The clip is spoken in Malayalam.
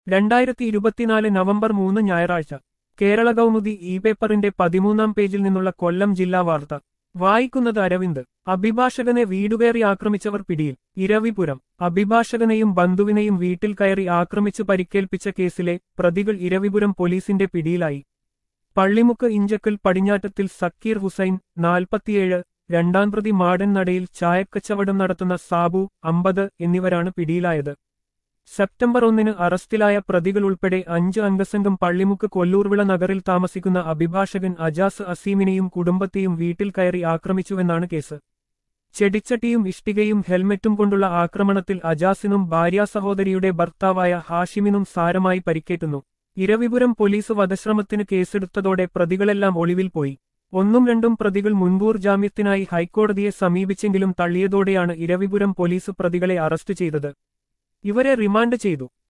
രണ്ടായിരത്തി ഇരുപത്തിനാല് നവംബർ മൂന്ന് ഞായറാഴ്ച കേരള കൗമുദി ഇ പേപ്പറിന്റെ പതിമൂന്നാം പേജിൽ നിന്നുള്ള കൊല്ലം ജില്ലാ വാർത്ത വായിക്കുന്നത് അരവിന്ദ് അഭിഭാഷകനെ വീടുകയറി ആക്രമിച്ചവർ പിടിയിൽ ഇരവിപുരം അഭിഭാഷകനെയും ബന്ധുവിനെയും വീട്ടിൽ കയറി ആക്രമിച്ച് പരിക്കേൽപ്പിച്ച കേസിലെ പ്രതികൾ ഇരവിപുരം പോലീസിന്റെ പിടിയിലായി പള്ളിമുക്ക് ഇഞ്ചക്കൽ പടിഞ്ഞാറ്റത്തിൽ സക്കീർ ഹുസൈൻ നാൽപ്പത്തിയേഴ് രണ്ടാം പ്രതി മാടൻ നടയിൽ ചായക്കച്ചവടം നടത്തുന്ന സാബു അമ്പത് എന്നിവരാണ് പിടിയിലായത് സെപ്റ്റംബർ ഒന്നിന് അറസ്റ്റിലായ പ്രതികൾ ഉൾപ്പെടെ അഞ്ച് അംഗസംഘം പള്ളിമുക്ക് കൊല്ലൂർവിള നഗറിൽ താമസിക്കുന്ന അഭിഭാഷകൻ അജാസ് അസീമിനെയും കുടുംബത്തെയും വീട്ടിൽ കയറി ആക്രമിച്ചുവെന്നാണ് കേസ് ചെടിച്ചട്ടിയും ഇഷ്ടികയും ഹെൽമറ്റും കൊണ്ടുള്ള ആക്രമണത്തിൽ അജാസിനും ഭാര്യാ സഹോദരിയുടെ ഭർത്താവായ ഹാഷിമിനും സാരമായി പരിക്കേറ്റുന്നു ഇരവിപുരം പോലീസ് വധശ്രമത്തിന് കേസെടുത്തതോടെ പ്രതികളെല്ലാം ഒളിവിൽ പോയി ഒന്നും രണ്ടും പ്രതികൾ മുൻകൂർ ജാമ്യത്തിനായി ഹൈക്കോടതിയെ സമീപിച്ചെങ്കിലും തള്ളിയതോടെയാണ് ഇരവിപുരം പോലീസ് പ്രതികളെ അറസ്റ്റ് ചെയ്തത് ഇവരെ റിമാൻഡ് ചെയ്തു